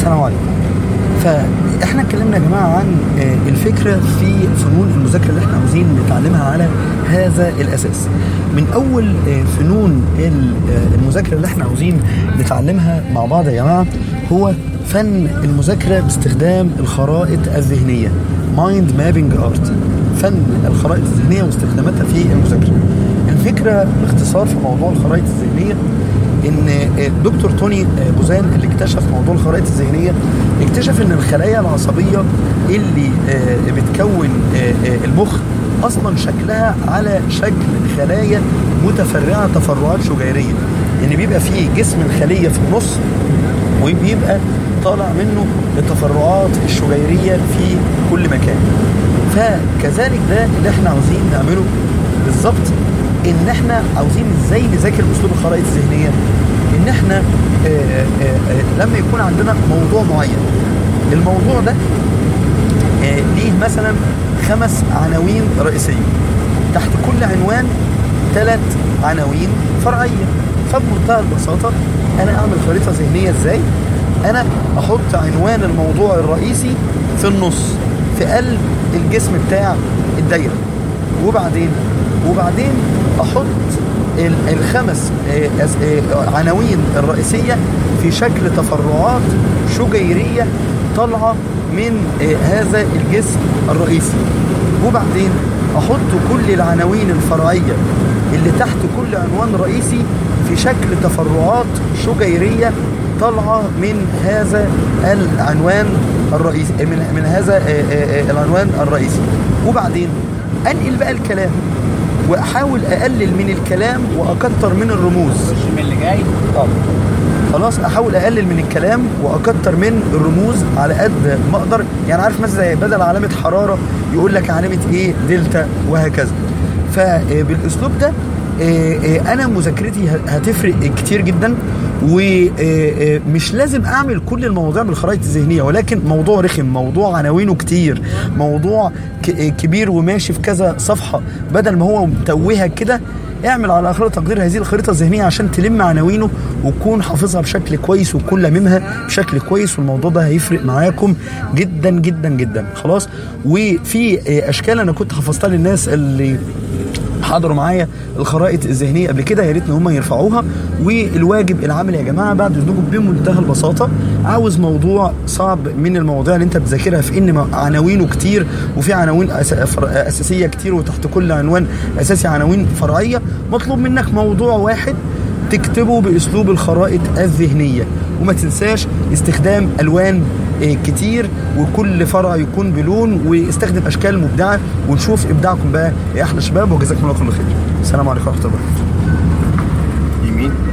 السلام عليكم فاحنا اتكلمنا يا جماعه عن آه، الفكره في فنون المذاكره اللي احنا عاوزين نتعلمها على هذا الاساس من اول آه، فنون ال- آه، المذاكره اللي احنا عاوزين نتعلمها مع بعض يا جماعه هو فن المذاكره باستخدام الخرائط الذهنيه مايند مابينج ارت فن الخرائط الذهنيه واستخداماتها في المذاكره الفكره باختصار في موضوع الخرائط الذهنيه ان دكتور توني بوزان اللي اكتشف موضوع الخرائط الذهنيه اكتشف ان الخلايا العصبيه اللي آه، بتكون آه، آه، المخ اصلا شكلها على شكل خلايا متفرعه تفرعات شجيريه ان بيبقى فيه جسم الخليه في النص وبيبقى طالع منه التفرعات الشجيريه في كل مكان فكذلك ده اللي احنا عاوزين نعمله بالظبط ان احنا عاوزين ازاي نذاكر باسلوب الخرائط الذهنيه ان احنا آه، آه، آه، لما يكون عندنا موضوع معين الموضوع ده آه، ليه مثلا خمس عناوين رئيسيه تحت كل عنوان ثلاث عناوين فرعيه فبمنتهى البساطه انا اعمل خريطه ذهنيه ازاي انا احط عنوان الموضوع الرئيسي في النص في قلب الجسم بتاع الدايره وبعدين وبعدين احط ال- الخمس آه، أس- آه، عناوين الرئيسيه في شكل تفرعات شجيريه طالعه من آه، هذا الجسم الرئيسي وبعدين احط كل العناوين الفرعيه اللي تحت كل عنوان رئيسي في شكل تفرعات شجيريه طالعه من هذا العنوان الرئيسي من من هذا آه، آه، آه، العنوان الرئيسي وبعدين انقل بقى الكلام واحاول اقلل من الكلام واكتر من الرموز الجيم اللي جاي اه خلاص احاول اقلل من الكلام واكتر من الرموز على قد ما اقدر يعني عارف مثلا زي بدل علامه حراره يقول لك علامه ايه دلتا وهكذا فبالاسلوب ده آه، آه، انا مذاكرتي ه- هتفرق كتير جدا ومش لازم اعمل كل المواضيع بالخرائط الذهنيه ولكن موضوع رخم موضوع عناوينه كتير موضوع ك- آه، كبير وماشي في كذا صفحه بدل ما هو متوهك كده اعمل على اخر تقدير هذه الخريطه الذهنيه عشان تلم عناوينه وتكون حافظها بشكل كويس وتكون لاممها بشكل كويس والموضوع ده هيفرق معاكم جدا جدا جدا خلاص وفي آه، اشكال انا كنت حفظتها للناس اللي حضروا معايا الخرائط الذهنيه قبل كده يا ريت ان هم يرفعوها والواجب العملي يا جماعه بعد اذنكم بمنتهى البساطه عاوز موضوع صعب من المواضيع اللي انت بتذاكرها في ان عناوينه كتير وفي عناوين أس- فر- اساسيه كتير وتحت كل عنوان اساسي عناوين فرعيه مطلوب منك موضوع واحد تكتبه باسلوب الخرائط الذهنيه وما تنساش استخدام الوان آه، كتير وكل فرع يكون بلون واستخدم اشكال مبدعه ونشوف ابداعكم بقى يا احلى شباب وجزاكم الله كل خير السلام عليكم ورحمه الله وبركاته يمين